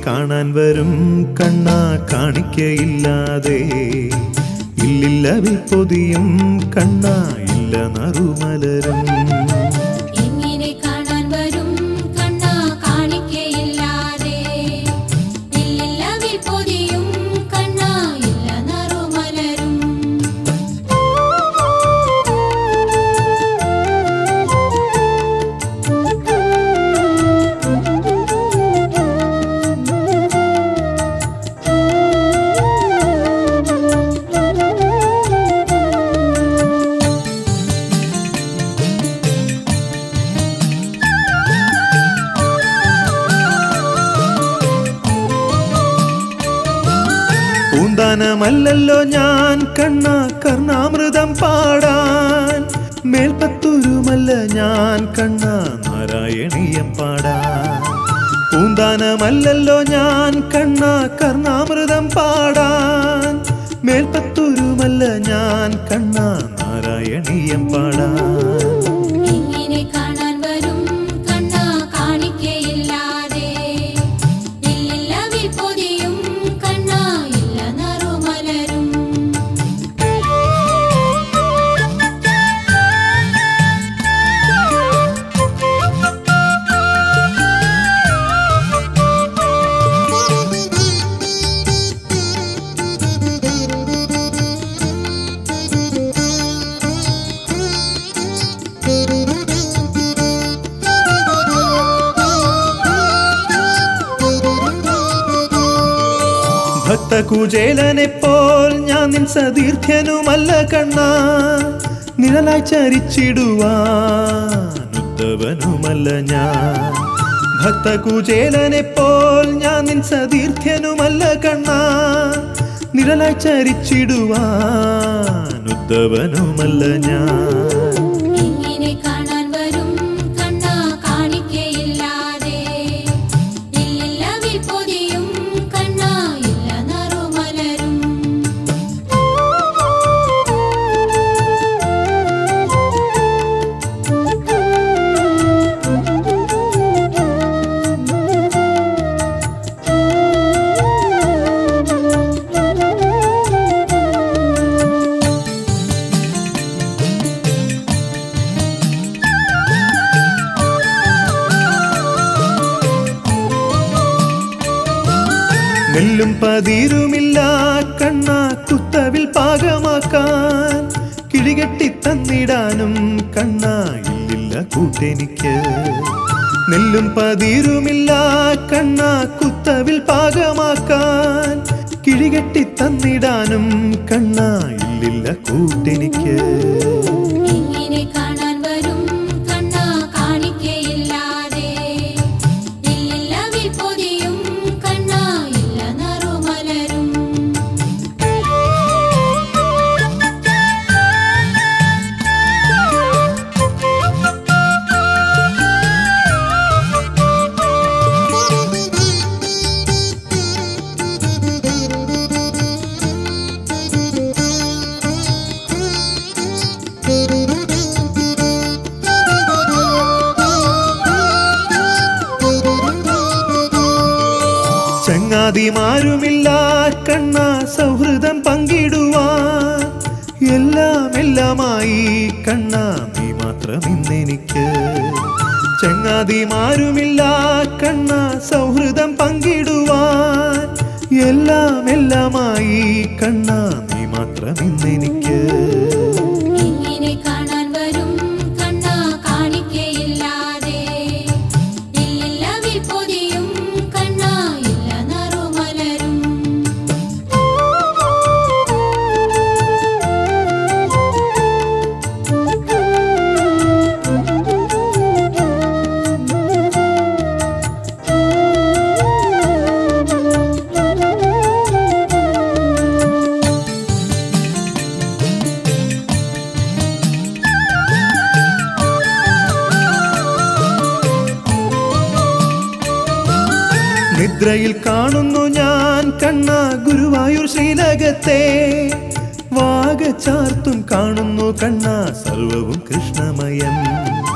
കാണാൻ വരും കണ്ണാ കാണിക്കയില്ലാതെ ഇല്ലില്ല വിൽപ്പൊതിയും കണ്ണാ ഇല്ല നറുമലരും എങ്ങനെ കാണാൻ വരും കണ്ണാ കാണിക്കയില്ലാതെ ഇല്ലില്ല വിൽപ്പൊതിയും കണ്ണാ ഇല്ല നറുമലരും പൂന്താനമല്ലല്ലോ ഞാൻ കണ്ണ കർണാമൃതം പാടാൻ മേൽപ്പത്തൂരുമല്ല ഞാൻ കണ്ണ നാരായണീയം പാടാൻ പൂന്താനമല്ലല്ലോ ഞാൻ കണ്ണ കർണാമൃതം പാടാൻ മേൽപ്പത്തൂരുമല്ല ഞാൻ കണ്ണ നാരായണീയം പാടാൻ എങ്ങനെ കാണാൻ വരും കണ്ണാ കാണിക്കയില്ലാതെ ഇല്ലില്ല വിൽപ്പൊതിയും കണ്ണാ ഇല്ല നറുമലരും ഭക്തകുചേലനെ പോൽ ഞാൻ നിൻ സതീർത്ഥ്യനുമല്ല കണ്ണ നിഴലായി ചരിച്ചിടുവാനുദ്ധവനുമല്ല ഞാൻ ഭക്തകുചേലനെ പോൽ ഞാൻ നിൻ സതീർത്ഥ്യനുമല്ല കണ്ണ നിഴലായി ചരിച്ചിടുവാനുദ്ധവനുമല്ല ഞാൻ എങ്ങനെ കാണാൻ വരും കണ്ണാ കാണിക്കയില്ലാതെ ഇല്ലില്ല വിൽപ്പൊതിയും കണ്ണാ ഇല്ല നറുമലരും നെല്ലും പതിരുമില്ല കണ്ണ കുത്തവിൽ പാകമാക്കാൻ കിഴികെട്ടി തന്നിടാനും കണ്ണ ഇല്ലില്ല കൂട്ടെനിക്ക് നെല്ലും പതിരുമില്ല കണ്ണ കുത്തവിൽ പാകമാക്കാൻ കിഴികെട്ടി തന്നിടാനും കണ്ണ ഇല്ലില്ല കൂട്ടെനിക്ക് എങ്ങനെ കാണാൻ വരും കണ്ണാ കാണിക്കയില്ലാതെ ഇല്ലില്ല വിൽപ്പൊതിയും കണ്ണാ ഇല്ല നറുമലരും ചങ്ങാതിമാരുമില്ല കണ്ണ സൗഹൃദം പങ്കിടുവാൻ എല്ലാം എല്ലാമായി കണ്ണ നീ മാത്രം ഇന്നെനിക്ക് ചങ്ങാതിമാരുമില്ല കണ്ണ സൗഹൃദം പങ്കിടുവാൻ എല്ലാം എല്ലാമായി കണ്ണ നീ മാത്രം ഇന്നെനിക്ക് എങ്ങനെ കാണാൻ വരും കണ്ണാ കാണിക്കയില്ലാതെ ഇല്ലില്ല വിൽപ്പൊതിയും കണ്ണാ ഇല്ല നറുമലരും നിദ്രയിൽ കാണുന്നു ഞാൻ കണ്ണ ഗുരുവായൂർ ശ്രീലകത്തെ വാഗ ചാർത്തും കാണുന്നു കണ്ണ സർവവും കൃഷ്ണമയം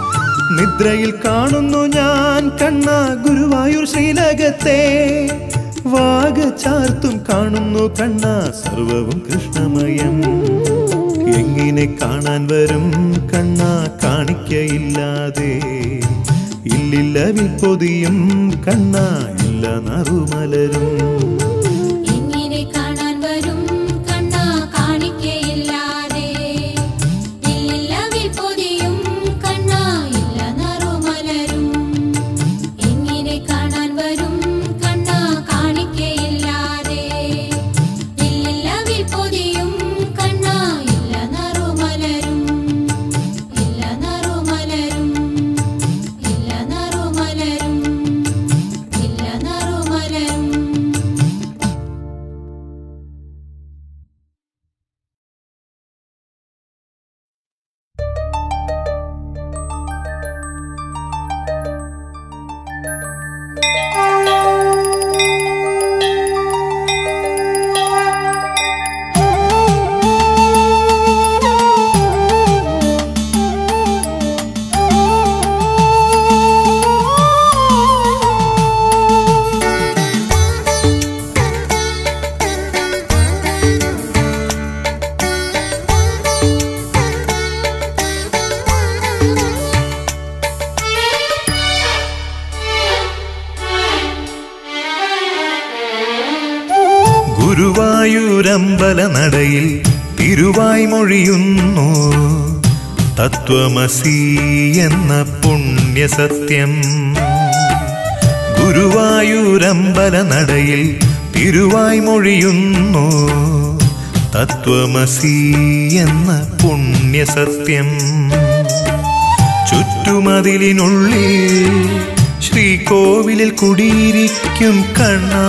നിദ്രയിൽ കാണുന്നു ഞാൻ കണ്ണ ഗുരുവായൂർ ശ്രീലകത്തെ വാഗ ചാർത്തും കാണുന്നു കണ്ണ സർവവും കൃഷ്ണമയം എങ്ങനെ കാണാൻ വരും കണ്ണ കാണിക്കയില്ലാതെ ഇല്ലില്ല വിൽപ്പൊതിയും കണ്ണ ഇല്ല നറുമലരും എങ്ങനെ കാണാൻ വരും കണ്ണാ കാണിക്കയില്ലാതെ ഇല്ലില്ല വിൽപ്പൊതിയും കണ്ണാ ഇല്ല നറുമലരും എങ്ങനെ കാണാൻ വരും കണ്ണാ കാണിക്കയില്ലാതെ ഇല്ലില്ല വിൽപ്പൊതിയും കണ്ണാ ഇല്ല നറുമലരും ഇല്ല നറുമലരും ഇല്ല നറുമലരും ഇല്ല നറുമലരും ഗുരുവായൂരമ്പല നടയിൽ തിരുവായ് മൊഴിയുന്നു തത്വമസി എന്ന പുണ്യസത്യം ഗുരുവായൂരമ്പല നടയിൽ തിരുവായ് മൊഴിയുന്നു തത്വമസി എന്ന പുണ്യസത്യം ചുറ്റുമതിലിനുള്ളിൽ ശ്രീകോവിലിൽ കുടിയിരിക്കും കണ്ണാ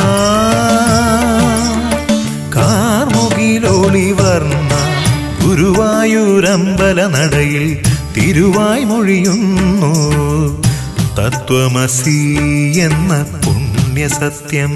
കാർമുകിലോളി വർണ്ണ ഗുരുവായൂരമ്പല നടയിൽ തിരുവായ് മൊഴിയുന്നു തത്വമസി എന്ന പുണ്യസത്യം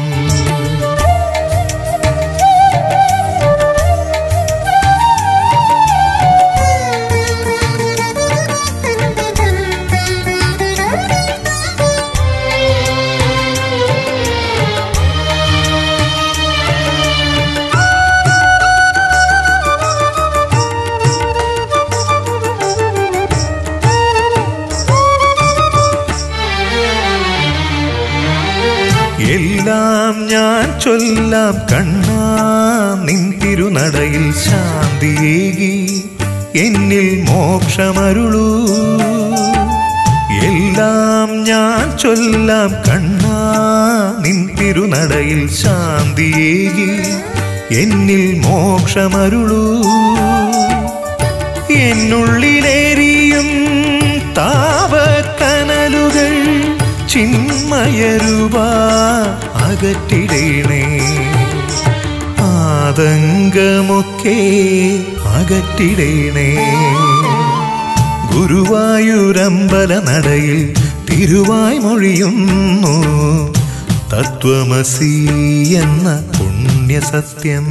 എല്ലാം ഞാൻ ചൊല്ലാം കണ്ണാ നിൻ തിരുനടയിൽ ശാന്തിയേകി എന്നിൽ മോക്ഷമരുളൂ എല്ലാം ഞാൻ ചൊല്ലാം കണ്ണാ നിൻ തിരുനടയിൽ ശാന്തിയേകി എന്നിൽ മോക്ഷമരുളൂ എന്നുള്ളിലേറിയും താപക്കനലുകൾ ചിന്മയരുവ അകറ്റിടേണേ ആതങ്കമൊക്കെ അകറ്റിടേണേ ഗുരുവായൂരമ്പല നടയിൽ തിരുവായ് മൊഴിയുന്നു തത്വമസി എന്ന പുണ്യസത്യം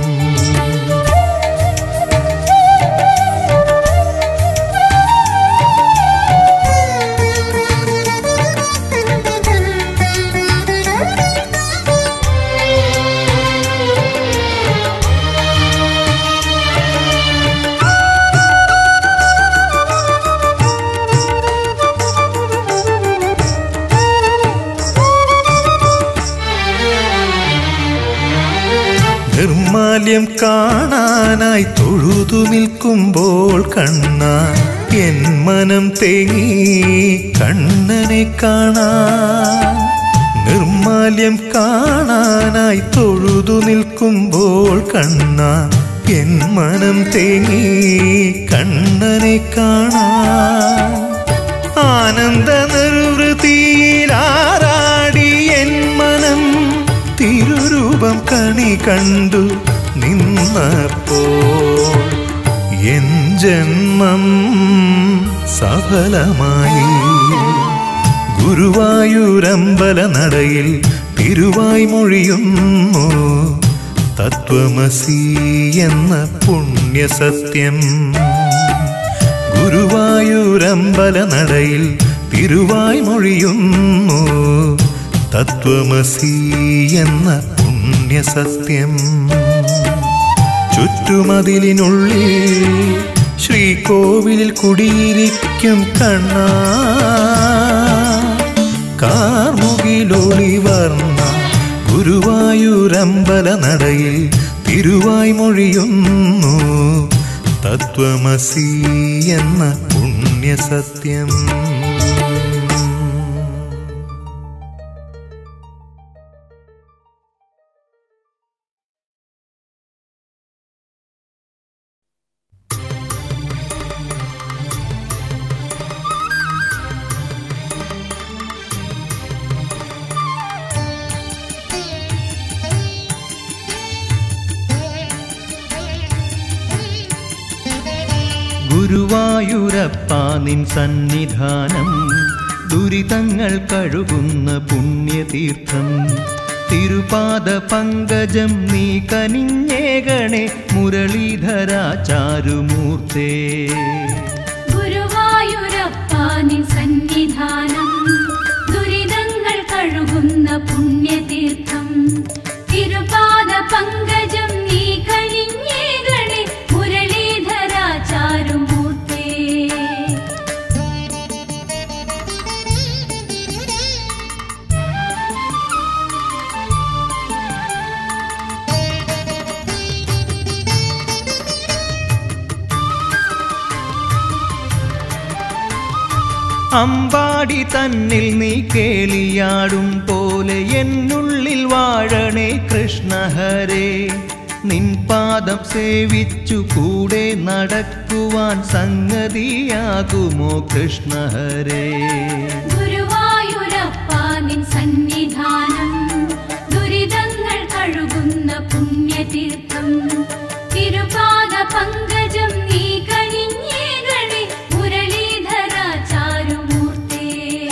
നിർമാല്യം കാണാനായി തൊഴുതു നിൽക്കുമ്പോൾ കണ്ണ എൻ മനം തേങ്ങി കണ്ണനെ കാണാൻ നിർമാല്യം കാണാനായി തൊഴുതു നിൽക്കുമ്പോൾ കണ്ണ എൻ മനം തേങ്ങി കണ്ണനെ കാണാൻ ആനന്ദ നിർവൃതിയിലാറാടി എൻ മനം തിരുരൂപം കണി കണ്ടു നിന്നപ്പോൾ എൻ ജന്മം സഫലമായി ഗുരുവായൂരമ്പല നടയിൽ തിരുവായ് മൊഴിയുന്നു തത്വമസി എന്ന പുണ്യസത്യം ഗുരുവായൂരമ്പല നടയിൽ തിരുവായ് മൊഴിയുന്നു തത്വമസി എന്ന പുണ്യസത്യം ചുറ്റുമതിലിനുള്ളിൽ ശ്രീകോവിലിൽ കുടിയിരിക്കും കണ്ണ കാർമുകിലൊളി വർണ്ണ ഗുരുവായൂരമ്പല നടയിൽ തിരുവായ് മൊഴിയുന്നു തത്വമസി എന്ന പുണ്യസത്യം ഗുരുവായൂരപ്പ നിൻ സന്നിധാനം ദുരിതങ്ങൾ കഴുകുന്ന പുണ്യതീർത്ഥം തിരുപാദ പങ്കജം നീ കനിഞ്ഞേകണേ മുരളീധരാചാരുമൂർത്തേ ഗുരുവായൂരപ്പ നിൻ സന്നിധാനം ദുരിതങ്ങൾ കഴുകുന്ന പുണ്യതീർത്ഥം തിരുപാദ പങ്കജം നീ കനിഞ്ഞേകണേ മുരളീധരാചാരുമൂർത്തേ അമ്പാടി തന്നിൽ നീ കേളിയാടും പോലെ എന്നുള്ളിൽ വാഴണേ കൃഷ്ണഹരേ നിൻ പാദം സേവിച്ചു കൂടെ നടക്കുവാൻ സംഗതിയാകുമോ കൃഷ്ണഹരേ ഗുരുവായൂരപ്പ നിൻ സന്നിധാനം ദുരിതങ്ങൾ കഴുകുന്ന പുണ്യതീർത്ഥം തിരുപാദ പങ്കജം നീ കനിഞ്ഞേകണേ മുരളീധരാചാരുമൂർത്തേ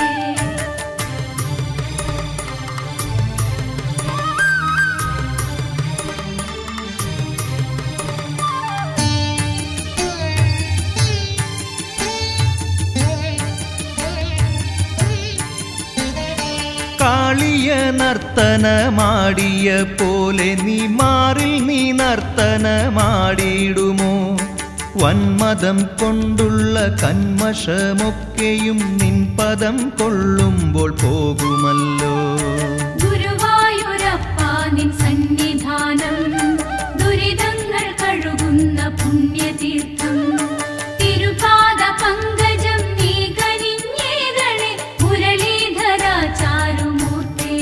കാളിയ നർത്തനമാടിയ പോലെ നീ മാറിൽ നീ നർത്തനമാടിയിടുമോ വന്മതം കൊണ്ടുള്ള കന്മഷമൊക്കെയും നിൻ പദം കൊള്ളുമ്പോൾ പോകുമല്ലോ ഗുരുവായൂരപ്പ നിൻ സന്നിധാനം ദുരിതങ്ങൾ കഴുകുന്ന പുണ്യതീർത്ഥം തിരുപാദ പങ്കജം നീ കനിഞ്ഞേകണേ മുരളീധരാചാരുമൂർത്തേ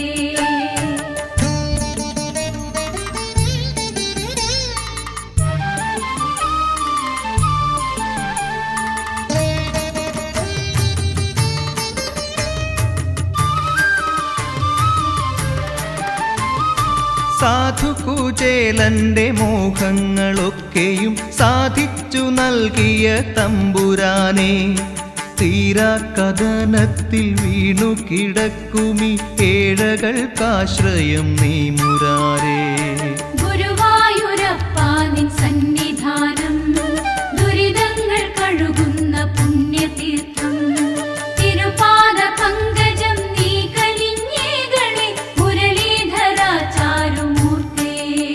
സാധു കുചേലന്റെ മോഹങ്ങളൊക്കെയും സാധിച്ചു നൽകിയ തമ്പുരാനെ തീരാ കഥനത്തിൽ വീണു കിടക്കുമി ഏഴകൾക്കാശ്രയം നീ മുരാരേ ഗുരുവായൂരപ്പ നിൻ സന്നിധാനം ദുരിതങ്ങൾ കഴുകുന്ന പുണ്യതീർത്ഥം തിരുപാദ പങ്കജം നീ കനിഞ്ഞേകണേ മുരളീധരാചാരുമൂർത്തേ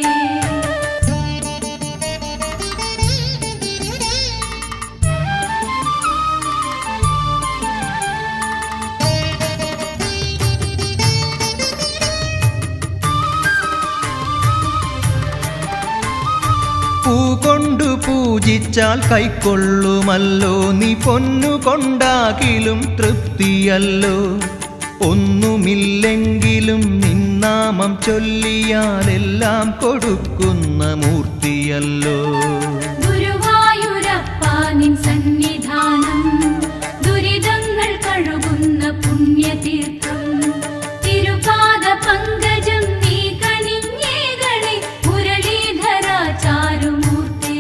പൂ കൊണ്ടു പൂജിച്ചാൽ കൈക്കൊള്ളുമല്ലോ നീ പൊന്നു കൊണ്ടാകിലും തൃപ്തിയല്ലോ ഒന്നുമില്ലെങ്കിലും നിന്നാമം ചൊല്ലിയാലെല്ലാം കൊടുക്കുന്ന മൂർത്തിയല്ലോ ഗുരുവായൂരപ്പ നിൻ സന്നിധാനം ദുരിതങ്ങൾ കഴുകുന്ന പുണ്യതീർത്ഥം തിരുപാദ പങ്കജം നീ കനിഞ്ഞേകണേ മുരളീധരാചാരുമൂർത്തേ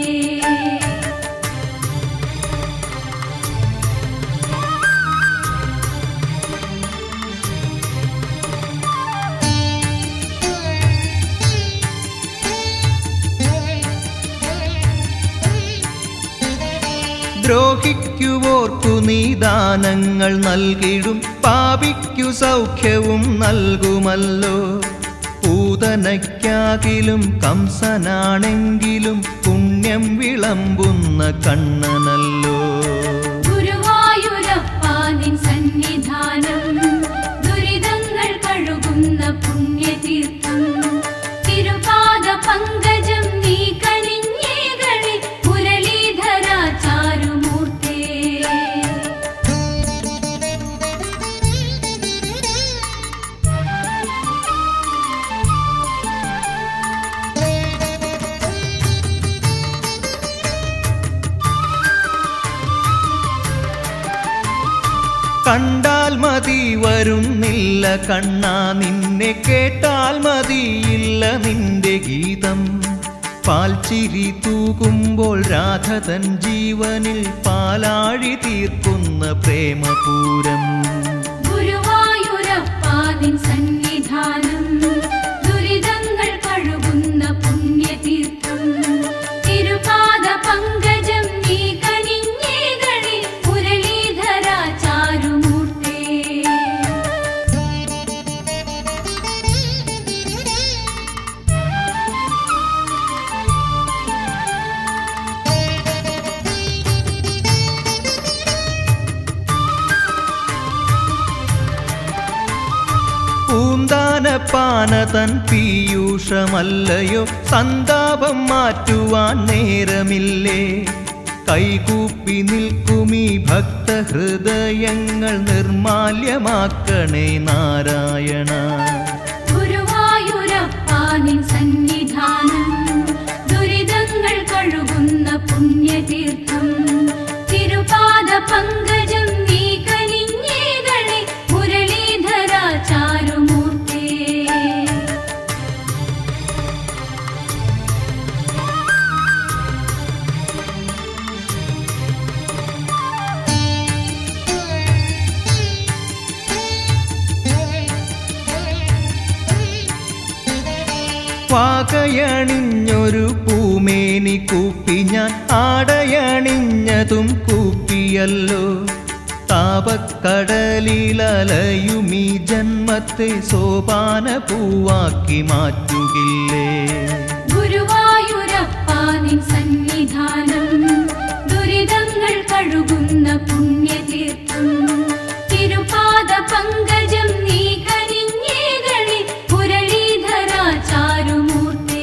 രോഗിക്കുവോർക്കു നീ ദാനങ്ങൾ നൽകിടും പാപിക്കു സൗഖ്യവും നൽകുമല്ലോ പൂതനയ്ക്കാകിലും കംസനാണെങ്കിലും പുണ്യം വിളമ്പുന്ന കണ്ണനല്ലോ ഗുരുവായൂരപ്പ നിൻ സന്നിധാനം ദുരിതങ്ങൾ കഴുകുന്ന പുണ്യതീർത്ഥം തിരുപാദ പങ്കജം നീ കനിഞ്ഞേകളി മുരളീധര ചാരുമൂർത്തേ കണ്ടാൽ മതി വരുന്നില്ല കണ്ണാ നിന്നെ കേട്ടാൽ മതിയില്ല നിന്റെ ഗീതം പാൽച്ചിരി തൂകുമ്പോൾ രാധതൻ ജീവനിൽ പാലാഴി തീർക്കുന്ന പ്രേമപൂരം ഗുരുവായൂരപ്പ നിൻ സന്നിധാനം ദുരിതങ്ങൾ കഴുകുന്ന പുണ്യതീർത്ഥം തിരുപാദ പങ്കജം നീ കനിഞ്ഞേകളി മുരളീധര ചാരുമൂർത്തേ പൂന്താനപ്പാന തൻ പീയൂഷമല്ലയോ സന്താപം മാറ്റുവാൻ നേരമില്ലേ കൈകൂപ്പി നിൽക്കുമീ ഭക്തഹൃദയങ്ങൾ നിർമാല്യമാക്കണേ നാരായണ ഗുരുവായൂരപ്പ നിൻ സന്നിധാനം ദുരിതങ്ങൾ കഴുകുന്ന പുണ്യതീർത്ഥം തിരുപാദ പങ്കജം നീ കനിഞ്ഞേകളി മുരളീധര ചാരുമൂർത്തേ പാകയണിഞ്ഞൊരു പൂമേനി കൂപ്പി ഞാൻ ആടയണിഞ്ഞതും കൂപ്പിയല്ലോ താപക്കടലിലലയുമീ ജന്മത്തെ സോപാന പൂവാക്കി മാറ്റുകില്ലേ ഗുരുവായൂരപ്പ നിൻ സന്നിധാനം ദുരിതങ്ങൾ കഴുകുന്ന പുണ്യതീർത്ഥം തിരുപാദ പങ്കജം നീ കനിഞ്ഞേകളി മുരളീധര ചാരുമൂർത്തേ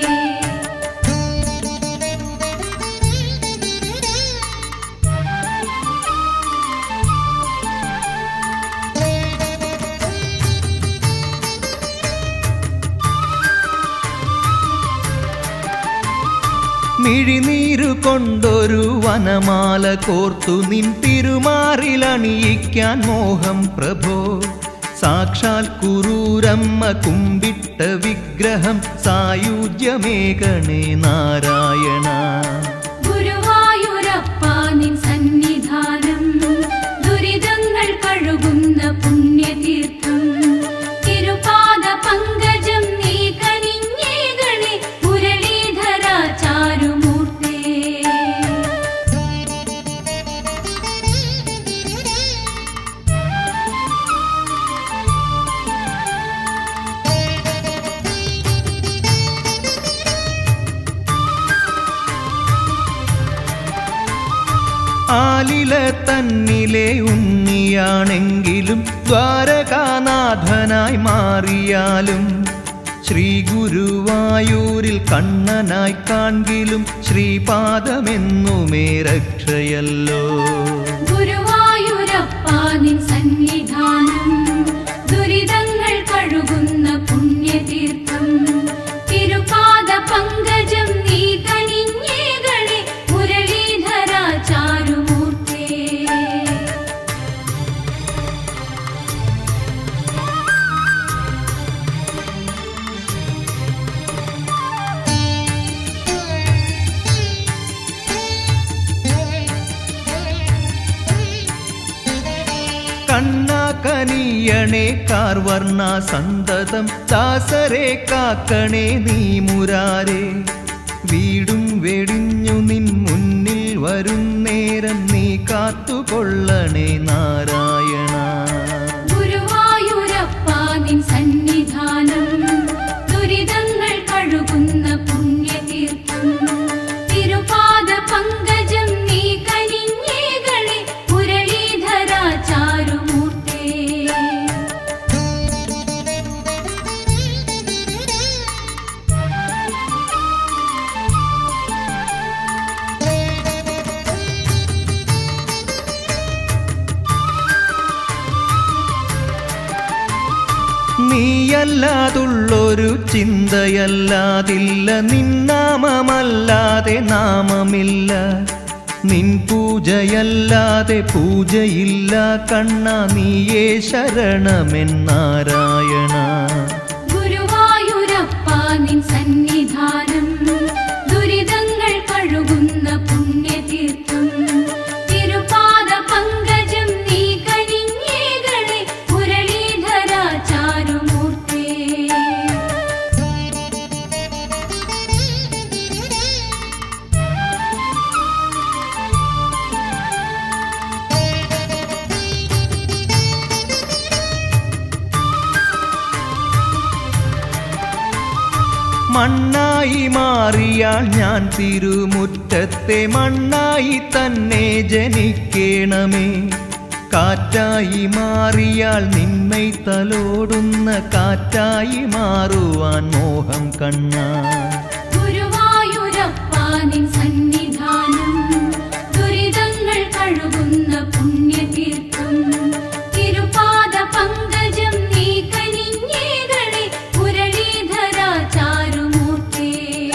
മിഴിനീരു കൊണ്ടൊരു വനമാല കോർത്തു നിൻ തിരുമാറിലണിയിക്കാൻ മോഹം പ്രഭോ സാക്ഷാൽ കുറൂരമ്മ കുമ്പിട്ട വിഗ്രഹം സായുജ്യമേകണേ നാരായണ ഗുരുവായൂരപ്പ നിൻ സന്നിധാനം ദുരിതങ്ങൾ കഴുകുന്ന പുണ്യതീർത്ഥം തിരുപാദ പങ്കജം നീ കനിഞ്ഞേകളി മുരളീധര ചാരുമൂർത്തേ ആലില തന്നിലെ ഉണ്ണിയാണെങ്കിലും ദ്വാരകാനാഥനായി മാറിയാലും ശ്രീ ഗുരുവായൂരിൽ കണ്ണനായി കാൺകിലും ശ്രീപാദമെന്നുമേ രക്ഷയല്ലോ ഗുരുവായൂരപ്പ നിൻ സന്നിധാനം ദുരിതങ്ങൾ കഴുകുന്ന പുണ്യതീർത്ഥം തിരുപാദ പങ്കജം നീ കനിഞ്ഞേകളി മുരളീധര ചാരുമൂർത്തേ കണ്ണാ കനിയണേ കാർവർണ സന്തതം ദാസരെ കാക്കണേ നീ മുരാരേ വീടും വെടിഞ്ഞു നിൻ മുന്നിൽ വരുന്നേരം നീ കാത്തുകൊള്ളണേ നാരായണ ഗുരുവായൂരപ്പ നിൻ സന്നിധാനം ദുരിതങ്ങൾ കഴുകുന്ന പുണ്യതീർത്ഥം തിരുപാദ പങ്കജം നീ കനിഞ്ഞേകളെ മുരളീധര ചാരുമൂർത്തേ നീയല്ലാതുള്ളൊരു ചിന്തയല്ലാതില്ല നിന്നാമമല്ലാതെ നാമമില്ല നിൻ പൂജയല്ലാതെ പൂജയില്ല കണ്ണ നീയേ ശരണമെന്നാരായണ ഗുരുവായൂരപ്പ നിൻ സന്നിധാനം ദുരിതങ്ങൾ കഴുകുന്ന പുണ്യതീർത്ഥം തിരുപാദ പങ്കജം നീ കനിഞ്ഞേകളെ മുരളീധര ചാരുമൂർത്തേ മണ്ണായി മാറിയാൽ ഞാൻ തിരുമുറ്റത്തെ മണ്ണായി തന്നെ ജനിക്കേണമേ കാറ്റായി മാറിയാൽ നിന്മൈ തലോടുന്ന കാറ്റായി മാറുവാൻ മോഹം കണ്ണാ ഗുരുവായൂരപ്പ നിൻ സന്നിധാനം ദുരിതങ്ങൾ കഴുകുന്ന പുണ്യതീർത്ഥം തിരുപാദ പങ്കജം നീ കനിഞ്ഞേകളെ മുരളീധര ചാരുമൂർത്തേ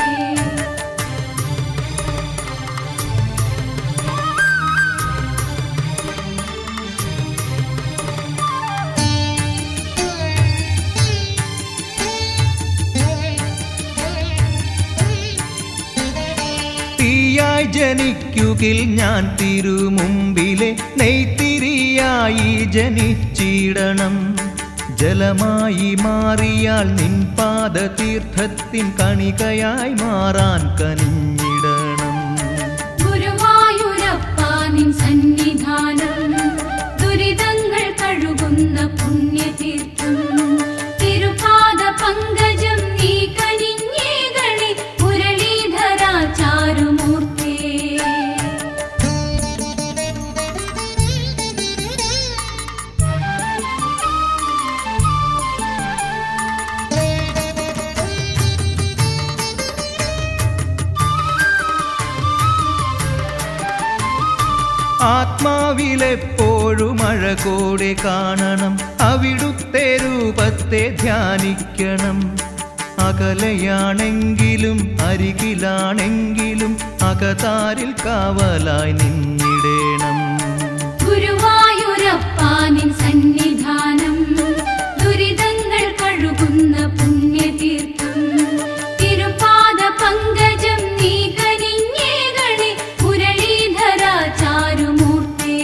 തീയായി ജനിക്കുകിൽ ഞാൻ തിരുമുമ്പിലെ നെയ്ത്തിരിയായി ജനിച്ചിടണം ജലമായി മാറിയാൽ നിൻ പാദതീർത്ഥത്തിൻ കണികയായി മാറാൻ കനിഞ്ഞിടണം ഗുരുവായൂരപ്പ നിൻ സന്നിധാനം ദുരിതങ്ങൾ കഴുകുന്ന പുണ്യതീർത്ഥം തിരുപാദ പങ്കജം നീ കനിഞ്ഞേകളെ മുരളീധര ചാരുമൂർത്തേ ആത്മാവിലെപ്പോഴും അഴകോടെ കാണണം അവിടുത്തെ രൂപത്തെ ധ്യാനിക്കണം അകലെയാണെങ്കിലും അരികിലാണെങ്കിലും അകതാരിൽ കാവലായി നിന്നിടേണം ഗുരുവായൂരപ്പ നിൻ സന്നിധാനം ദുരിതങ്ങൾ കഴുകുന്ന പുണ്യതീർത്ഥം തിരുപാദ പങ്കജം നീ കനിഞ്ഞേകളെ മുരളീധര ചാരുമൂർത്തേ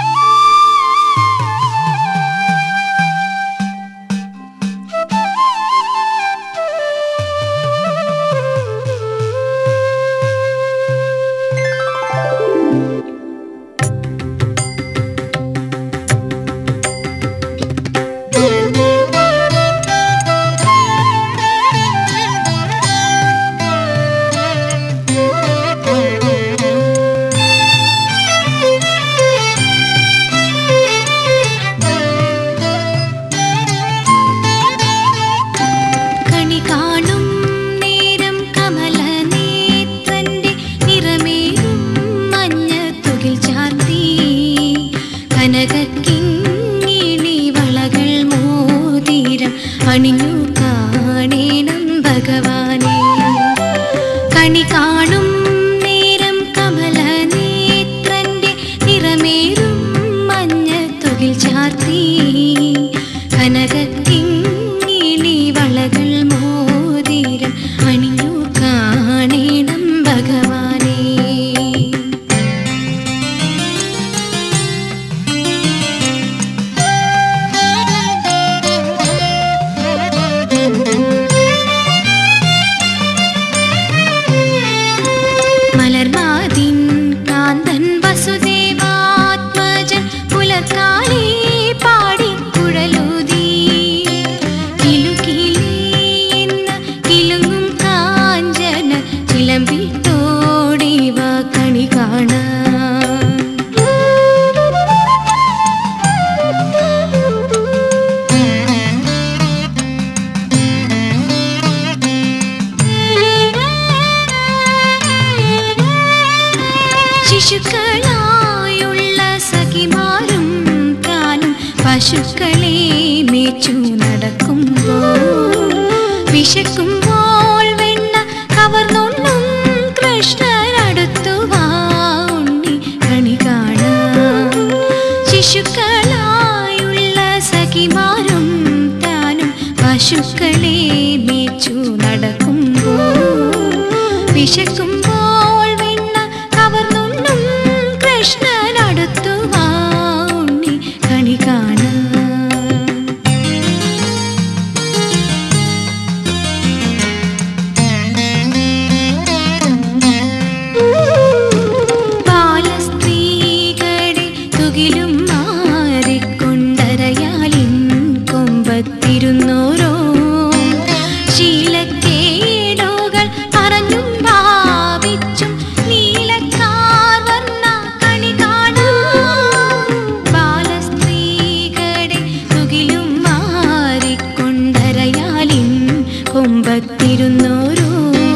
ആ ശിശുക്കളായുള്ള സഖിമാരും താനും പശുക്കളെ മേച്ചു നടക്കുമ്പോൾ വിശക്കുമ്പോൾ വെണ്ണ കവർന്നുണ്ണും കൃഷ്ണനടുത്തു വാ ഉണ്ണി കണി കാണാം ശിശുക്കളായുള്ള സഖിമാരും താനും പശുക്കളെ മേച്ചു നടക്കുമ്പോൾ വിശക്കുമ്പോൾ വെണ്ണ കവർന്നുണ്ണും കൃഷ്ണനടുത്തു വാ ഉണ്ണി കണി കാണാം ബാലസ്ത്രീകളെ തുകിലും മാറിക്കൊണ്ടരയാലിൻ കൊമ്പത്തിരുന്നോരോ ശീലക്കേടുകൾ പറഞ്ഞും ഭാവിച്ചും നീലക്കാർ വർണ്ണ കണി കാണാം ബാലസ്ത്രീകളെ തുകിലും മാറിക്കൊണ്ടരയാലിൻ കൊമ്പത്തിരുന്നോരോ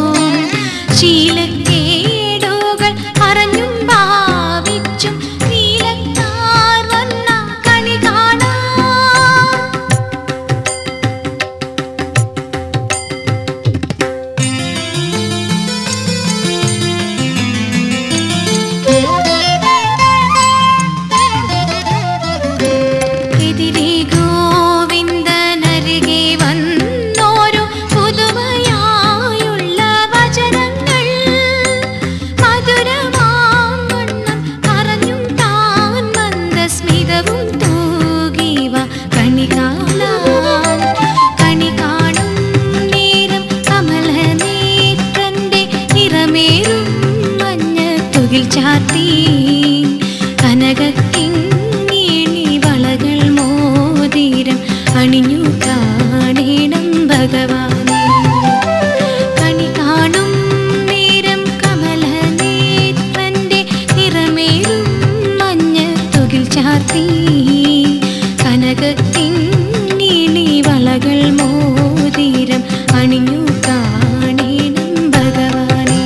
ശീലക്കേടുകൾ പറഞ്ഞും ഭാവിച്ചും നീലക്കാർ വന്ന കണി കാണാം എതിരെ ഗോവിന്ദനരികെ വന്നോരു പുതുമയായുള്ള വചനങ്ങൾ മധുരമാവണ്ണം പറഞ്ഞും താൻ മന്ദസ്മിതവും തൂകിവ കണി കാണാൻ കണി കാണും നേരം കമലനേത്രന്റെ നിറമേറും മഞ്ഞ തുകിൽ ചാർത്തി കനകക്കിങ്ങിണി വളകൾ മോതിരം അണിഞ്ഞു കാണേണം ഭഗവാനെ കണി കാണും നേരം കമലനേത്രന്റെ നിറമേറും മഞ്ഞ തുകിൽ ചാർത്തി കനകക്കിങ്ങിണി വളകൾ മോതിരം അണിഞ്ഞു കാണേണം ഭഗവാനെ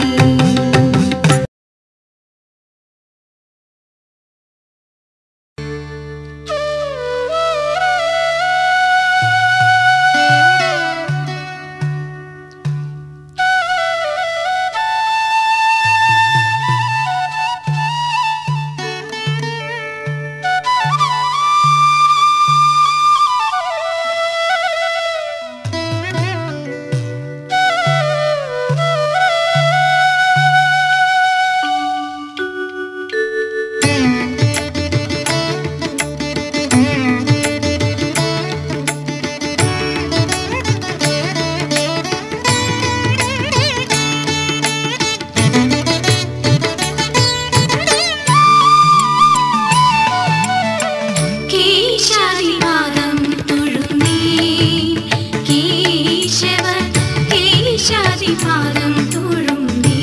കേശാദിപാദം തൊഴുന്നേ കേശവ കേശാദിപാദം തൊഴുന്നേ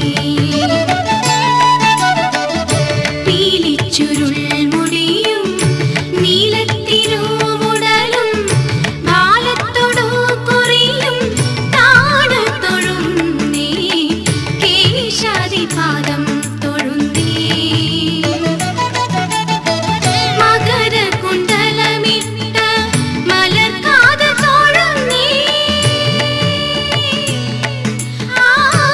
പീലിച്ചുരുൾ മുടിയും നീലത്തിരുമുടലും ബാലത്തൊടു കുറിയും താടത്തൊഴുന്നേ കേശാദിപാദം തൊഴുന്നേ മകരകുണ്ടലമിട്ട മലർക്കാത തോഴുന്നേ ആ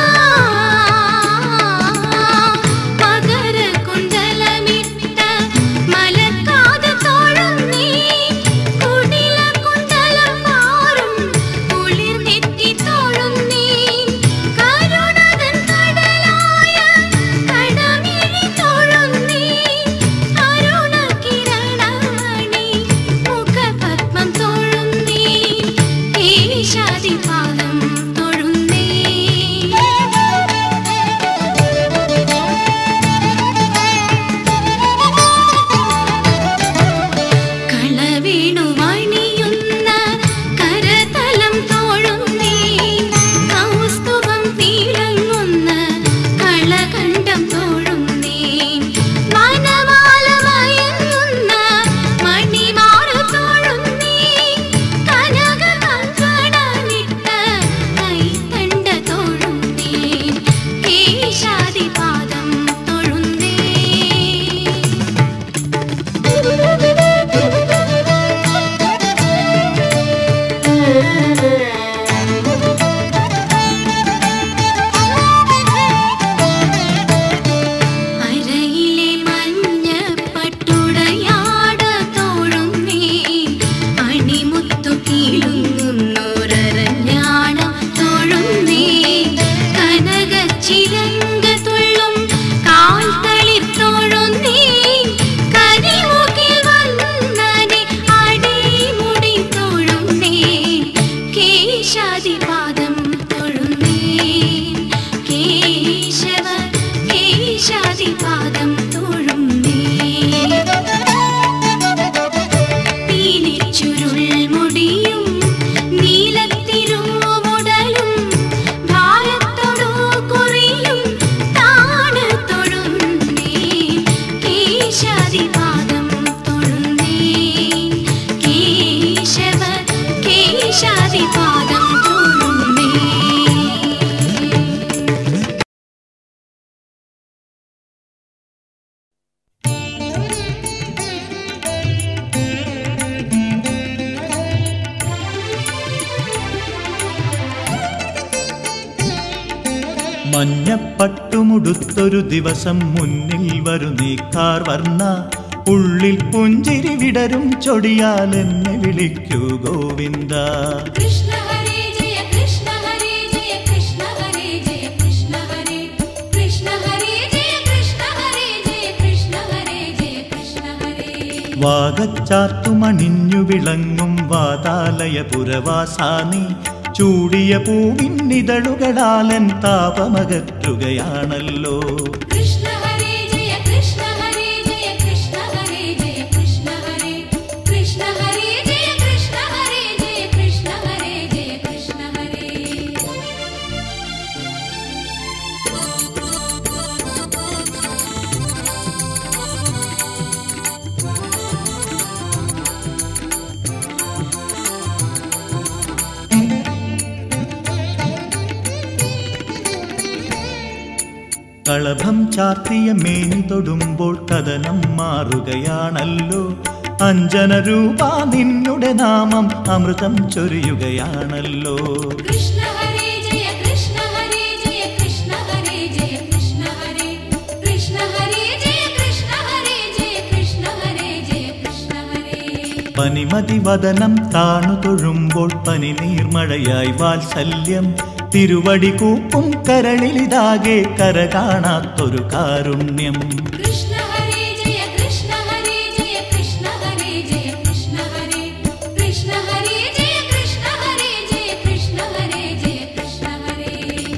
കേശാദിപാദം തൊഴുന്നേൻ കേശവ കേശാദിപാദം തൊഴുന്നേൻ പീലിച്ചുരുൾ മുടിയും നീലത്തിരുമുടലും ഭാരത്തോടു കുറിയും താണു തൊഴുന്നേൻ കേശാദിപാദം തൊഴുന്നേൻ കേശവ കേശാദിപാദം തൊഴുന്നേൻ മഞ്ഞപ്പട്ടുമുടുത്തൊരു ദിവസം മുന്നിൽ വരു നീക്കാർ വർണ്ണ ഉള്ളിൽ പുഞ്ചിരി വിടരും ചൊടിയാൽ എന്നെ വിളിക്കൂ ഗോവിന്ദ കൃഷ്ണ ഹരേ ജയ കൃഷ്ണ ഹരേ ജയ കൃഷ്ണ ഹരേ ജയ കൃഷ്ണ ഹരേ കൃഷ്ണ ഹരേ ജയ കൃഷ്ണ ഹരേ ജയ കൃഷ്ണ ഹരേ ജയ കൃഷ്ണ ഹരേ വാഗച്ചാർത്തുമണിഞ്ഞു വിളങ്ങും വാതാലയ പുരവാസാനി ചൂടിയ പൂവിന്നിതളുകളാലൻ താപമകറ്റുകയാണല്ലോ കൃഷ്ണ ഹരേ ജയ കൃഷ്ണ ഹരേ ജയ കൃഷ്ണ ഹരേ ജയ കൃഷ്ണ ഹരേ കൃഷ്ണ ഹരേ ജയ കൃഷ്ണ ഹരേ ജയ കൃഷ്ണ ഹരേ ജയ കൃഷ്ണ ഹരേ കളഭം ചാർത്തിയ മേനി തൊടുമ്പോൾ കഥനം മാറുകയാണല്ലോ അഞ്ജന രൂപ നിന്നുടെ നാമം അമൃതം ചൊരിയുകയാണല്ലോ കൃഷ്ണ ഹരേ ജയ കൃഷ്ണ ഹരേ ജയ കൃഷ്ണ ഹരേ ജയ കൃഷ്ണ ഹരേ കൃഷ്ണ ഹരേ ജയ കൃഷ്ണ ഹരേ ജയ കൃഷ്ണ ഹരേ ജയ കൃഷ്ണ ഹരേ പനിമതി വദനം താണു തൊഴുമ്പോൾ പനി നീർമഴയായി വാത്സല്യം തിരുവടി കൂപ്പും കരളിലിതാകെ കര കാണാത്തൊരു കാരുണ്യം കൃഷ്ണ ഹരേ ജയ കൃഷ്ണ ഹരേ ജയ കൃഷ്ണ ഹരേ ജയ കൃഷ്ണ ഹരേ കൃഷ്ണ ഹരേ ജയ കൃഷ്ണ ഹരേ ജയ കൃഷ്ണ ഹരേ ജയ കൃഷ്ണ ഹരേ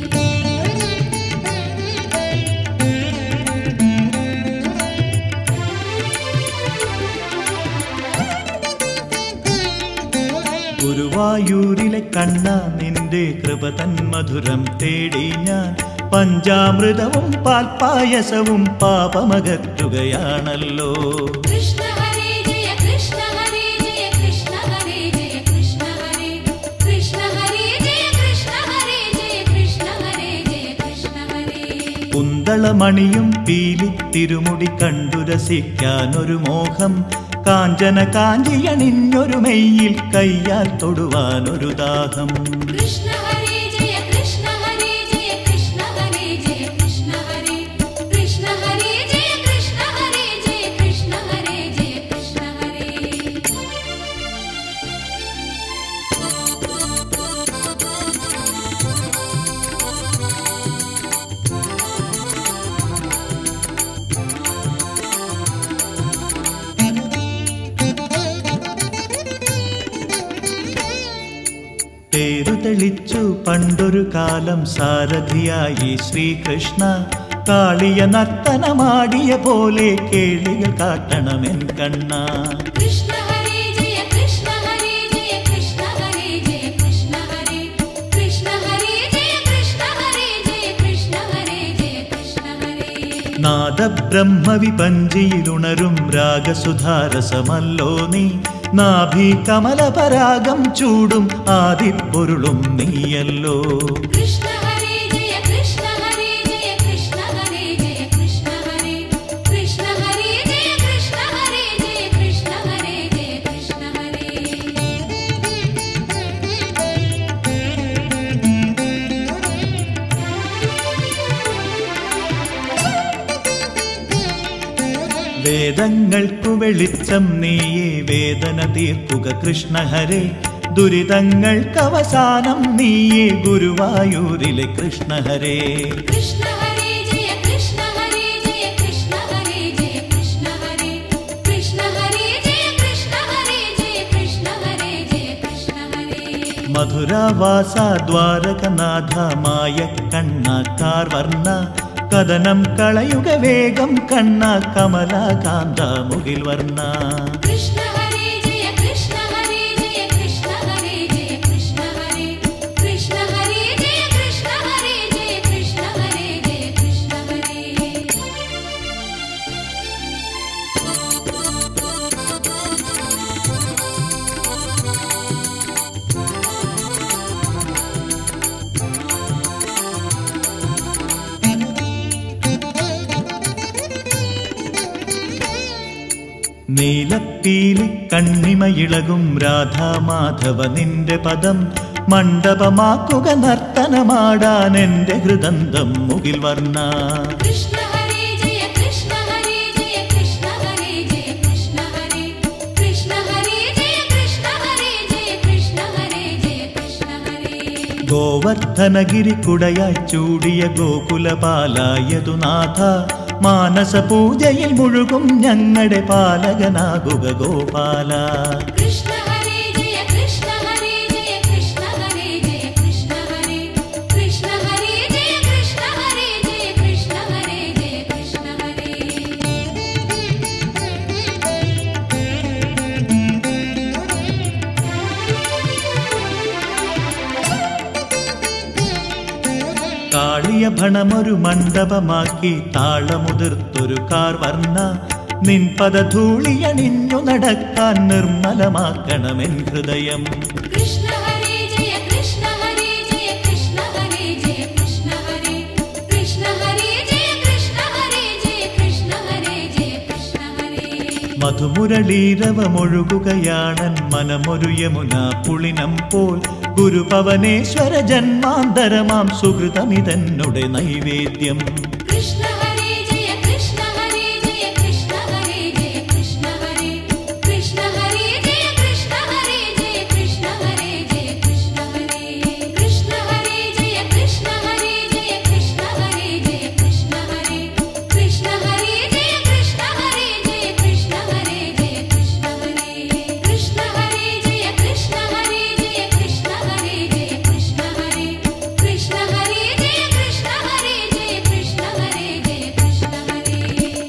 ഗുരുവായൂരിലെ കണ്ണ നിന്റെ കൃപ തൻ മധുരം തേടി ഞാൻ പഞ്ചാമൃതവും പാൽപ്പായസവും പാപമകറ്റുകയാണല്ലോ കൃഷ്ണ ഹരേ ജയ കൃഷ്ണ ഹരേ ജയ കൃഷ്ണ ഹരേ ജയ കൃഷ്ണ ഹരേ കൃഷ്ണ ഹരേ ജയ കൃഷ്ണ ഹരേ ജയ കൃഷ്ണ ഹരേ ജയ കൃഷ്ണ ഹരേ കുന്തളമണിയും പീലി തിരുമുടി കണ്ടു രസിക്കാനൊരു മോഹം കാഞ്ചന കാഞ്ചിയണിഞ്ഞൊരു മെയ്യിൽ കയ്യാൽ തൊടുവാനൊരു ദാഹം കൃഷ്ണ ഹരേ ജയ കൃഷ്ണ ഹരേ ജയ കൃഷ്ണ ഹരേ ജയ കൃഷ്ണ ഹരേ കൃഷ്ണ ഹരേ ജയ കൃഷ്ണ ഹരേ ജയ കൃഷ്ണ ഹരേ ജയ കൃഷ്ണ ഹരേ പേരു തെളിച്ചു പണ്ടൊരു കാലം സാരഥിയായി ശ്രീകൃഷ്ണ കാളിയ നർത്തനമാടിയ പോലെ കേളികൾ കാട്ടണമെൻ കണ്ണ കൃഷ്ണ ഹരേ ജയ കൃഷ്ണ ഹരേ ജയ കൃഷ്ണ ഹരേ ജയ കൃഷ്ണ ഹരേ കൃഷ്ണ ഹരേ ജയ കൃഷ്ണ ഹരേ ജയ കൃഷ്ണ ഹരേ ജയ കൃഷ്ണ ഹരേ നാദബ്രഹ്മവിപഞ്ചിയിലുണരും രാഗസുധാരസമല്ലോ നീ നാഭി കമലപരാഗം ചൂടും ആദിപ്പൊരുളും നീയല്ലോ കൃഷ്ണ ഹരേ ജയ കൃഷ്ണ ഹരേ ജയ കൃഷ്ണ ഹരേ ജയ കൃഷ്ണ ഹരേ കൃഷ്ണ ഹരേ ജയ കൃഷ്ണ ഹരേ ജയ കൃഷ്ണ ഹരേ ജയ കൃഷ്ണ ഹരേ വേദങ്ങൾക്കു വെളിച്ചം നീയേ വേദന തീർക്കുക കൃഷ്ണഹരേ ദുരിതങ്ങൾക്ക് അവസാനം നീയേ ഗുരുവായൂരിലെ കൃഷ്ണഹരേ കൃഷ്ണ ഹരേ ജയ കൃഷ്ണ ഹരേ ജയ കൃഷ്ണ ഹരേ ജയ കൃഷ്ണ ഹരേ കൃഷ്ണ ഹരേ ജയ കൃഷ്ണ ഹരേ ജയ കൃഷ്ണ ഹരേ ജയ കൃഷ്ണ ഹരേ മധുരവാസ ദ്വാരകനാഥമായ കണ്ണ കാർവർണ്ണ കഥനം കളയുക വേഗം കണ്ണ കമലാകാന്ത മുകിൽ വർണ്ണ കൃഷ്ണ ഹരേ ജയ കൃഷ്ണ ഹരേ ജയ കൃഷ്ണ ഹരേ ജയ കൃഷ്ണ ഹരേ കൃഷ്ണ ഹരേ ജയ കൃഷ്ണ ഹരേ ജയ കൃഷ്ണ ഹരേ ജയ കൃഷ്ണ ഹരേ നീലപ്പീലി കണ്ണിമയിളകും രാധാമാധവ നിന്റെ പദം മണ്ഡപമാക്കുക നർത്തനമാടാൻ എന്റെ ഹൃദന്തം മുകിൽ വർണ്ണ കൃഷ്ണ ഹരേ ജയ കൃഷ്ണ ഹരേ ജയ കൃഷ്ണ ഹരേ ജയ കൃഷ്ണ ഹരേ കൃഷ്ണ ഹരേ ജയ കൃഷ്ണ ഹരേ ജയ കൃഷ്ണ ഹരേ ജയ കൃഷ്ണ ഹരേ ഗോവർദ്ധനഗിരി കുടയായി ചൂടിയ ഗോകുലപാലായതുനാഥ മാനസ പൂജയിൽ മുഴുകും ഞങ്ങളുടെ പാലകനാകുക ഗോപാല കൃഷ്ണ ഹരേ ജയ കൃഷ്ണ ഹരേ ജയ കൃഷ്ണ ഹരേ ജയ കൃഷ്ണ ഹരേ കൃഷ്ണ ഹരേ ജയ കൃഷ്ണ ഹരേ ജയ കൃഷ്ണ ഹരേ ജയ കൃഷ്ണ ഹരേ കാളിയ ഭണമൊരു മണ്ഡപമാക്കി താളമുതിർത്തൊരു കാർ വർണ്ണ നിൻ പദധൂളിയണിഞ്ഞു നടക്കാൻ നിർമ്മലമാക്കണമെൻ ഹൃദയം കൃഷ്ണ ഹരേ ജയ കൃഷ്ണ ഹരേ ജയ കൃഷ്ണ ഹരേ ജയ കൃഷ്ണ ഹരേ കൃഷ്ണ ഹരേ ജയ കൃഷ്ണ ഹരേ ജയ കൃഷ്ണ ഹരേ ജയ കൃഷ്ണ ഹരേ മധുമുരളീരവമൊഴുകുകയാണൻ മനമൊരു യമുന പുളിനം പോൽ ഗുരുപവനേശ്വര ജന്മാന്തരമാം സുഹൃതമിതന്നുടെ നൈവേദ്യം കൃഷ്ണ ഹരേ ജയ കൃഷ്ണ ഹരേ ജയ കൃഷ്ണ ഹരേ ജയ കൃഷ്ണ ഹരേ കൃഷ്ണ ഹരേ ജയ കൃഷ്ണ ഹരേ ജയ കൃഷ്ണ ഹരേ ജയ കൃഷ്ണ ഹരേ കൃഷ്ണ ഹരേ ജയ കൃഷ്ണ ഹരേ ജയ കൃഷ്ണ ഹരേ ജയ കൃഷ്ണ ഹരേ കൃഷ്ണ ഹരേ ജയ കൃഷ്ണ ഹരേ ജയ കൃഷ്ണ ഹരേ ജയ കൃഷ്ണ ഹരേ കൃഷ്ണ ഹരേ ജയ കൃഷ്ണ ഹരേ ജയ കൃഷ്ണ ഹരേ ജയ കൃഷ്ണ ഹരേ കൃഷ്ണ ഹരേ ജയ കൃഷ്ണ ഹരേ ജയ കൃഷ്ണ ഹരേ ജയ കൃഷ്ണ ഹരേ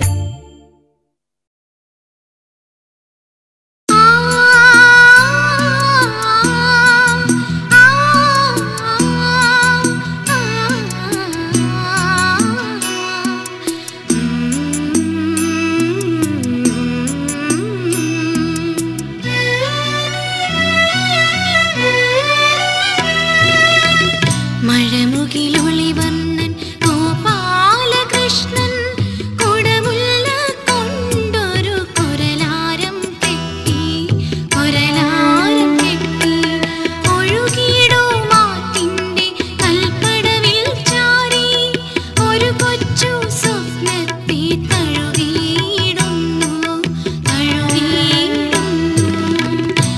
മഴമുകിലൊളിവർണ്ണൻ ഗോപാലകൃഷ്ണൻ കുടമുല്ല കൊണ്ടൊരു കുരലാരം കെട്ടി കുരലാരം കെട്ടി ഒഴുകിയിടോ മാറ്റിന്റെ കൽപ്പടവിൽ ചാരി ഒരു കൊച്ചു സ്വപ്നത്തെ തഴുകിയിടുന്നു തഴുകിയിടുന്നു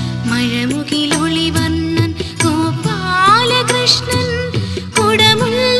മഴമുകിലൊളിവർണ്ണൻ ഗോപാലകൃഷ്ണൻ കുടമുല്ല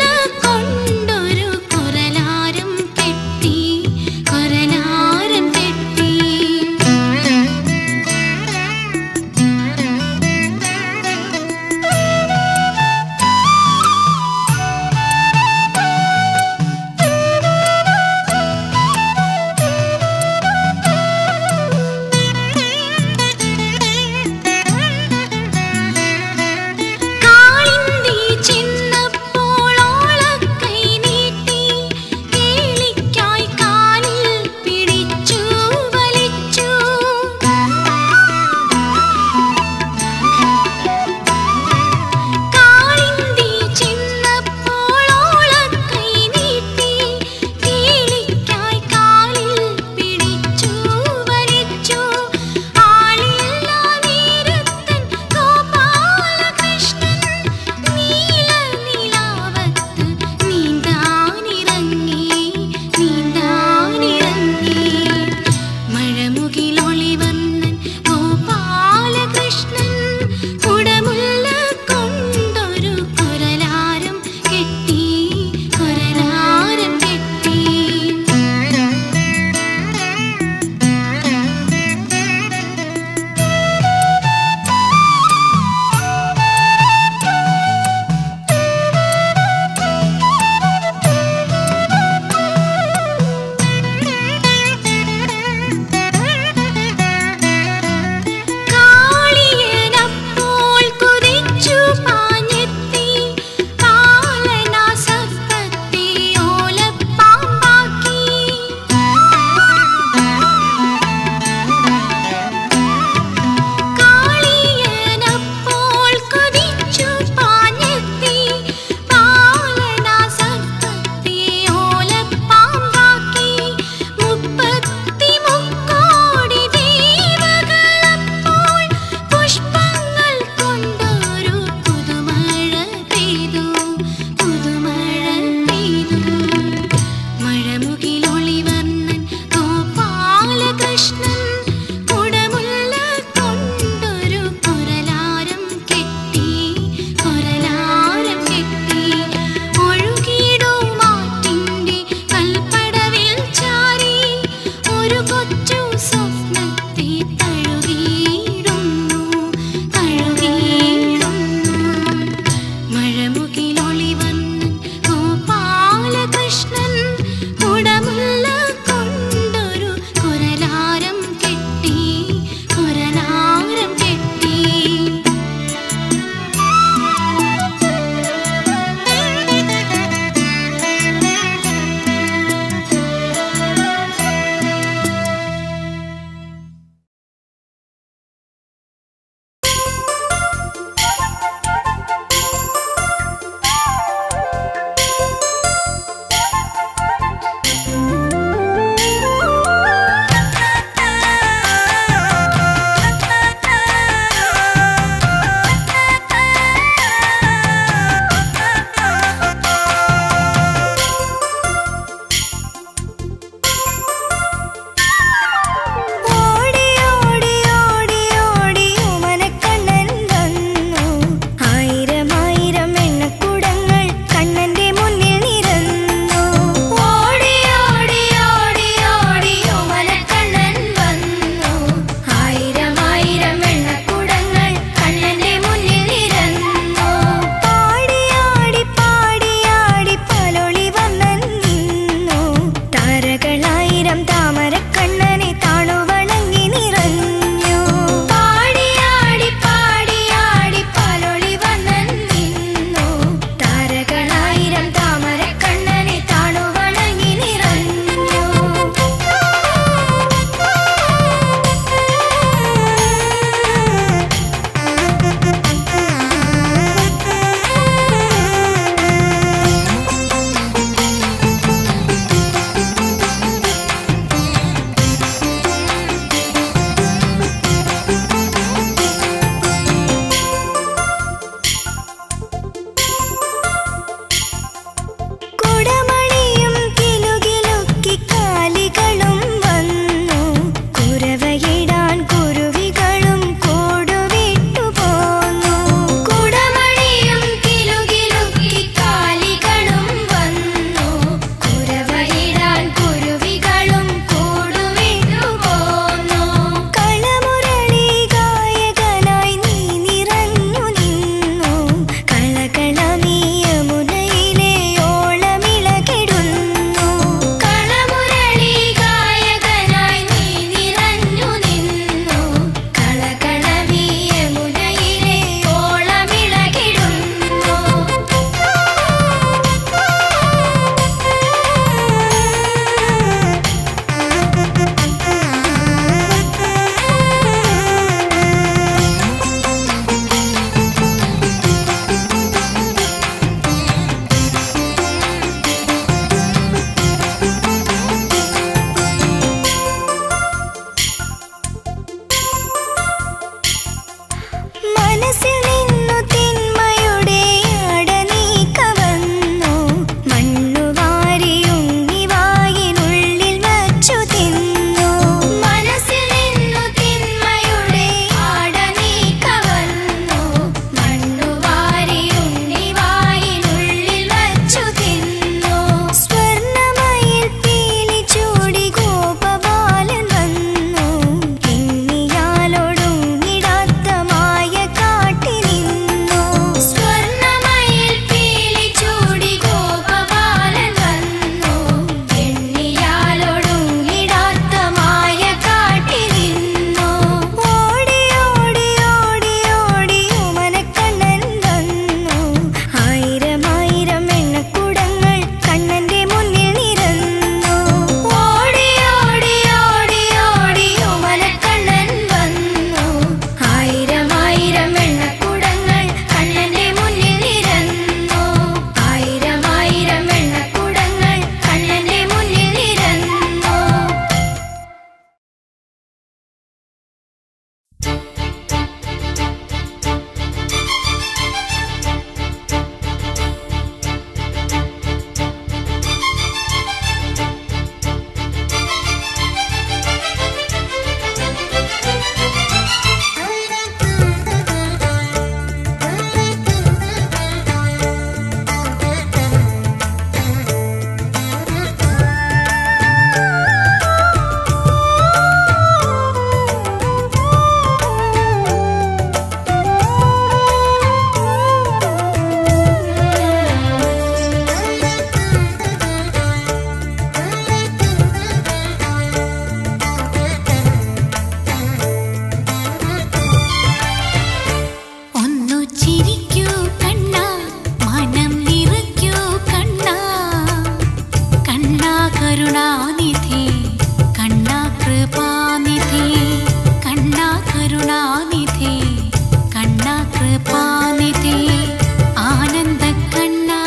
കരുണാനിധി കണ്ണാ കൃപാനിധി കണ്ണാ കരുണാനിധി കണ്ണാ കൃപാനിധി ആനന്ദ കണ്ണാ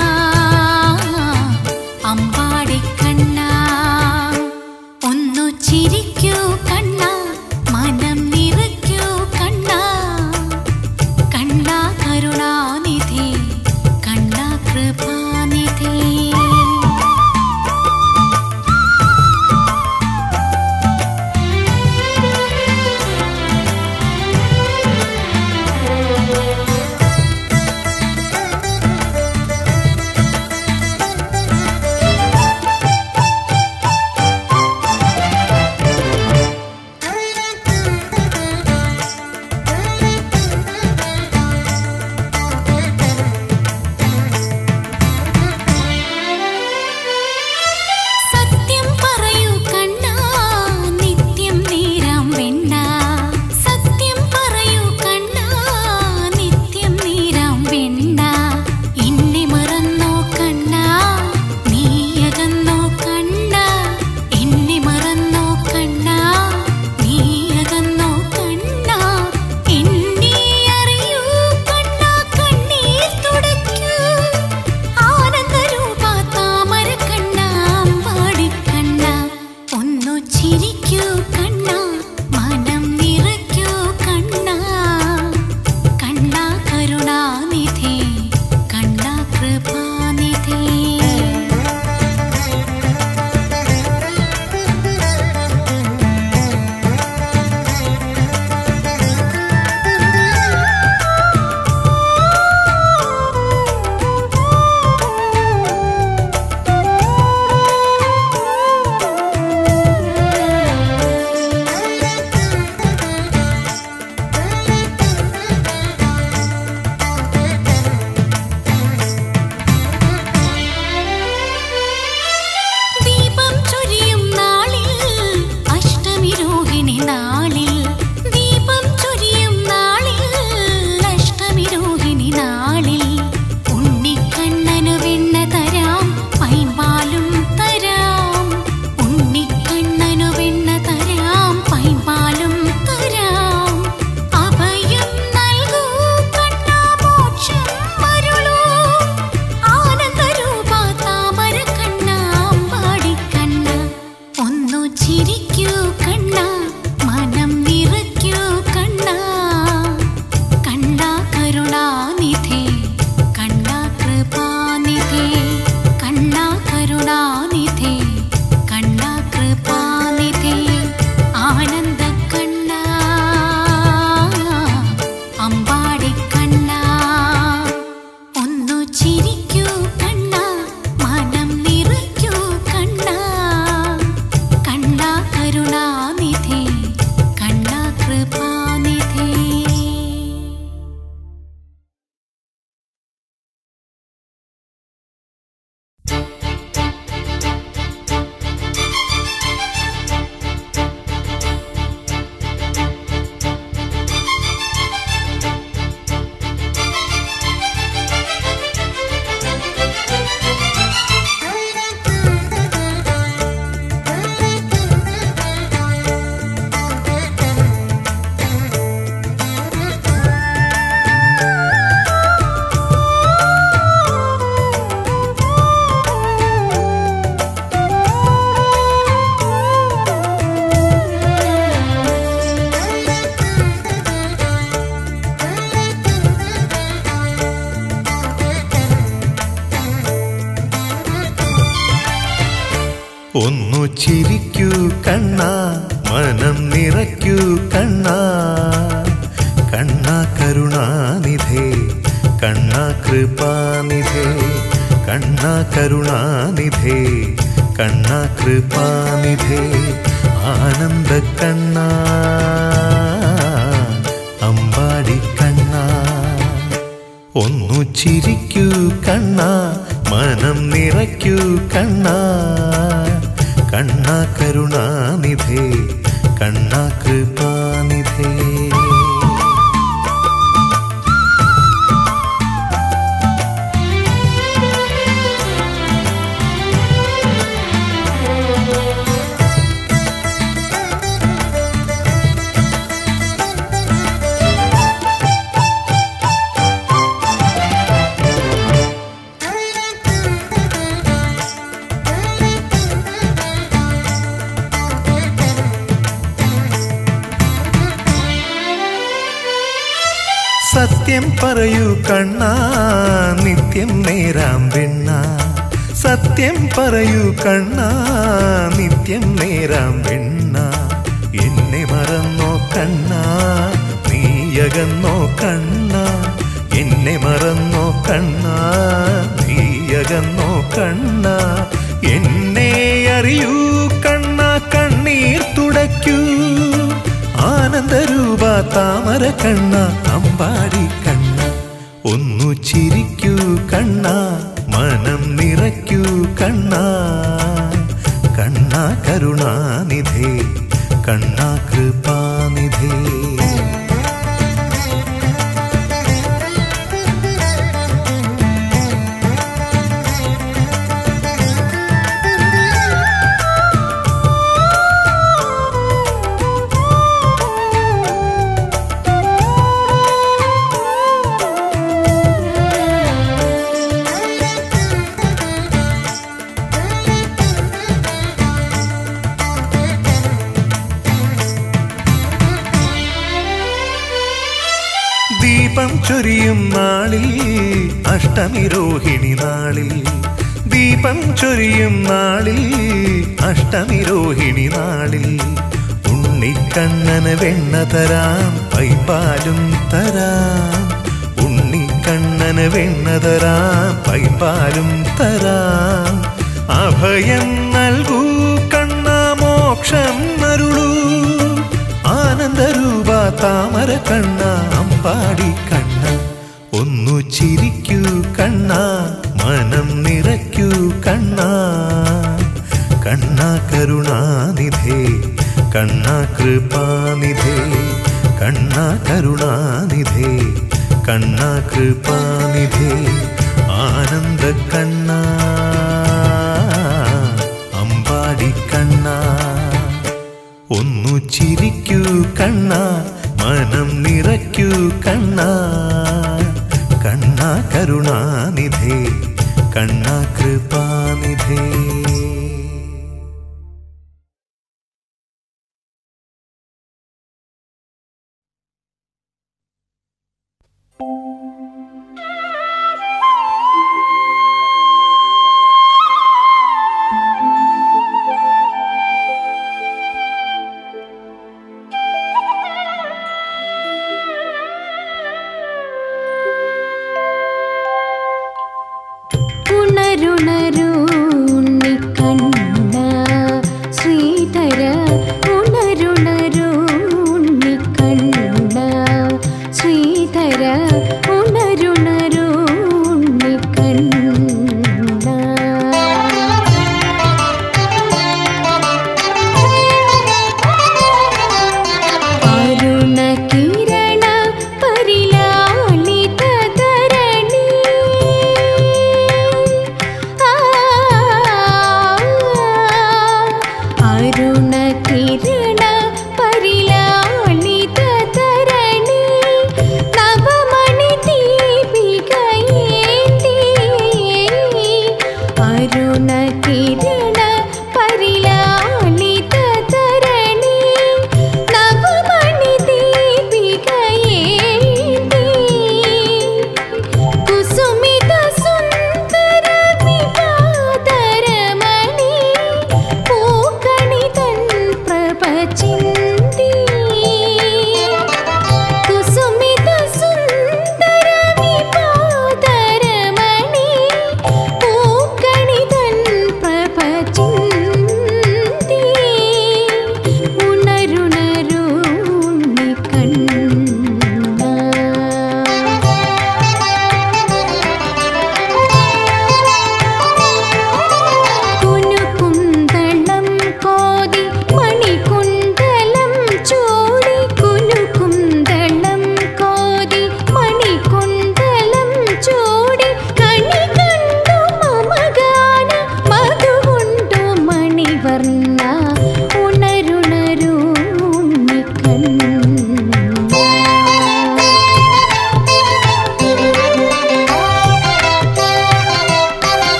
അമ്പാടി കണ്ണാ ഒന്നു ചിരിക്കൂ കണ്ണാ മനം നിറയ്ക്കൂ കണ്ണാ കണ്ണാ കരുണാനിധി കണ്ണാ കൃപാനിധി സത്യം പറയൂ കണ്ണാ നിത്യം നീരാം വെണ്ണ സത്യം പറയൂ കണ്ണാ നിത്യം നീരാം വെണ്ണ എന്നെ മറന്നോ കണ്ണാ നീയകന്നോ കണ്ണാ എന്നെ മറന്നോ കണ്ണാ നീയകന്നോ കണ്ണാ എന്നെ അറിയൂ കണ്ണാ കണ്ണീർ തുടയ്ക്കൂ ആനന്ദരൂപ താമര കണ്ണാ അമ്പാടി കണ്ണാ ഒന്നു ചിരിക്കൂ കണ്ണാ മനം നിറയ്ക്കൂ കണ്ണാ കണ്ണാ കരുണാനിധി കണ്ണാ കൃപാനിധി ദീപം ചൊരിയും നാളിൽ അഷ്ടമി രോഹിണി നാളിൽ ദീപം ചൊരിയും നാളിൽ അഷ്ടമി രോഹിണി നാളിൽ ഉണ്ണിക്കണ്ണനു വെണ്ണ തരാം പൈമ്പാലും തരാം ഉണ്ണിക്കണ്ണനു വെണ്ണ തരാം പൈമ്പാലും തരാം അഭയം നൽകൂ കണ്ണാ മോക്ഷം മരുളൂ ആനന്ദരൂപ താമര കണ്ണാ അമ്പാടി കണ്ണ ഒന്നു ചിരിക്കൂ കണ്ണ മനം നിറയ്ക്കൂ കണ്ണ കണ്ണാ കരുണാനിധി കണ്ണാ കൃപാനിധി കണ്ണാ കരുണാനിധി കണ്ണാ കൃപാനിധി ആനന്ദ കണ്ണാ അമ്പാടി കണ്ണാ ഒന്നു ചിരിക്കൂ കണ്ണാ മനം നിറയ്ക്കൂ കണ്ണാ കണ്ണാ കരുണാനിധി കണ്ണാ കൃപാനിധി ഒന്നു ചിരിക്കൂ കണ്ണ മനം നിറയ്ക്കൂ കണ്ണ കണ്ണ കരുണാനിധേ കണ്ണ കൃപാനിധേ കണ്ണ കരുണാനിധേ കണ്ണ കൃപാനിധേ ആനന്ദ കണ്ണ അമ്പാടി കണ്ണ ഒന്നു ചിരിക്കൂ കണ്ണ മനം നിറയ്ക്കൂ കണ്ണ കണ്ണ കരുണാനിധേ കണ്ണ കൃപാനിധേ ും സത്യം പറയൂ കണ്ണ നിത്യം നേരാം വെണ്ണ സത്യം പറയൂ കണ്ണ നിത്യം നേരാം വെണ്ണ എന്നെ മറന്നോ കണ്ണ നീയകന്നോ കണ്ണ എന്നെ മറന്നോ കണ്ണ നീയകന്നോ കണ്ണ എന്നെ അറിയൂ കണ്ണ കണ്ണീർ തുടയ്ക്കൂ ആനന്ദരൂപ താമര കണ്ണ അമ്പാടി കണ്ണ ഒന്നു ചിരിക്കൂ കണ്ണ മനം നിറയ്ക്കൂ കണ്ണ കണ്ണ കരുണാനിധേ കണ്ണ കൃപാനിധേ ദീപം ചൊരിയും നാളിൽ അഷ്ടമി രോഹിണി നാളിൽ ദീപം ചൊരിയും നാളിൽ അഷ്ടമി രോഹിണി നാളിൽ ഉണ്ണിക്കണ്ണന് വെണ്ണ തരാം പൈപ്പാലും തരാം ഉണ്ണിക്കണ്ണന് വെണ്ണ തരാം പൈപ്പാലും തരാം അഭയം നൽകൂ കണ്ണ മോക്ഷം അരുളൂ ആനന്ദരൂപ താമര കണ്ണ അമ്പാടി കണ്ണ ഒന്നു ചിരിക്കൂ കണ്ണ മനം നിറയ്ക്കൂ കണ്ണ കണ്ണ കരുണാനിധേ കണ്ണ കൃപാനിധേ കണ്ണ കരുണാനിധേ കണ്ണ കൃപാനിധേ ആനന്ദ കണ്ണ അമ്പാടി കണ്ണ ഒന്നു ചിരിക്കൂ കണ്ണ മനം നിറയ്ക്കൂ കണ്ണ